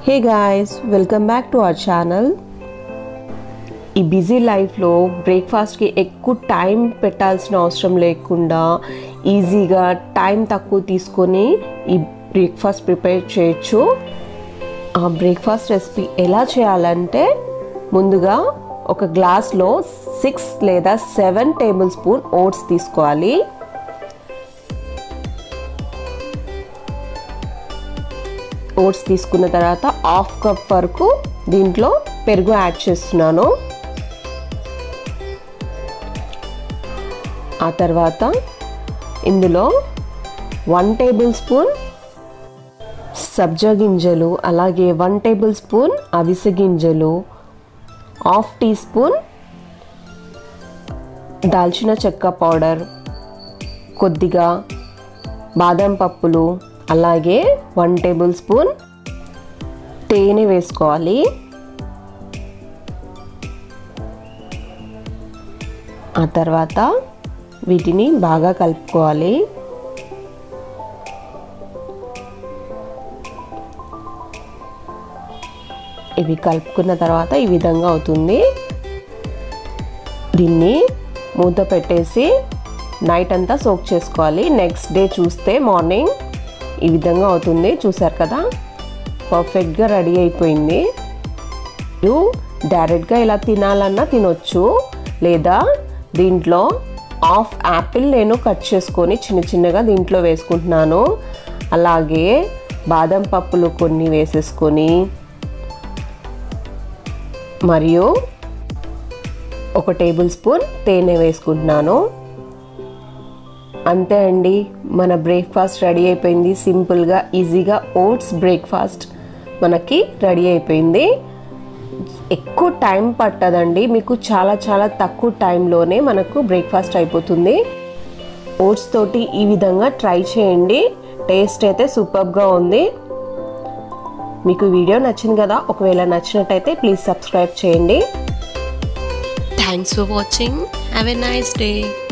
Hey guys welcome back to our channel ఈ busy లైఫ్లో బ్రేక్ఫాస్ట్కి ఎక్కువ టైం పెట్టాల్సిన అవసరం లేకుండా ఈజీగా టైం తక్కువ తీసుకొని ఈ బ్రేక్ఫాస్ట్ ప్రిపేర్ చేయొచ్చు ఆ బ్రేక్ఫాస్ట్ రెసిపీ ఎలా చేయాలంటే ముందుగా ఒక గ్లాస్లో సిక్స్ లేదా సెవెన్ టేబుల్ స్పూన్ ఓట్స్ తీసుకోవాలి ఓట్స్ తీసుకున్న తర్వాత హాఫ్ కప్ వరకు దీంట్లో పెరుగు యాడ్ చేస్తున్నాను ఆ తర్వాత ఇందులో వన్ టేబుల్ స్పూన్ సబ్జా గింజలు అలాగే వన్ టేబుల్ స్పూన్ అవిసె గింజలు హాఫ్ టీ స్పూన్ దాల్చిన చెక్క పౌడర్ కొద్దిగా బాదం పప్పులు అలాగే వన్ టేబుల్ స్పూన్ తేనె వేసుకోవాలి ఆ తర్వాత వీటిని బాగా కలుపుకోవాలి ఇవి కలుపుకున్న తర్వాత ఈ విధంగా అవుతుంది దీన్ని మూత పెట్టేసి నైట్ అంతా సోక్ చేసుకోవాలి నెక్స్ట్ డే చూస్తే మార్నింగ్ ఈ విధంగా అవుతుంది చూసారు కదా పర్ఫెక్ట్గా రెడీ అయిపోయింది మీరు డైరెక్ట్గా ఇలా తినాలన్నా తినొచ్చు లేదా దీంట్లో హాఫ్ యాపిల్ నేను కట్ చేసుకొని చిన్న చిన్నగా దీంట్లో వేసుకుంటున్నాను అలాగే బాదం పప్పులు కొన్ని వేసేసుకొని మరియు ఒక టేబుల్ స్పూన్ తేనె వేసుకుంటున్నాను అంతే అండి మన బ్రేక్ఫాస్ట్ రెడీ అయిపోయింది సింపుల్గా ఈజీగా ఓట్స్ బ్రేక్ఫాస్ట్ మనకి రెడీ అయిపోయింది ఎక్కువ టైం పట్టదండి మీకు చాలా చాలా తక్కువ టైంలోనే మనకు బ్రేక్ఫాస్ట్ అయిపోతుంది ఓట్స్ తోటి ఈ విధంగా ట్రై చేయండి టేస్ట్ అయితే సూపర్గా ఉంది మీకు వీడియో నచ్చింది కదా ఒకవేళ నచ్చినట్టయితే ప్లీజ్ సబ్స్క్రైబ్ చేయండి Thanks for watching. Have a nice day.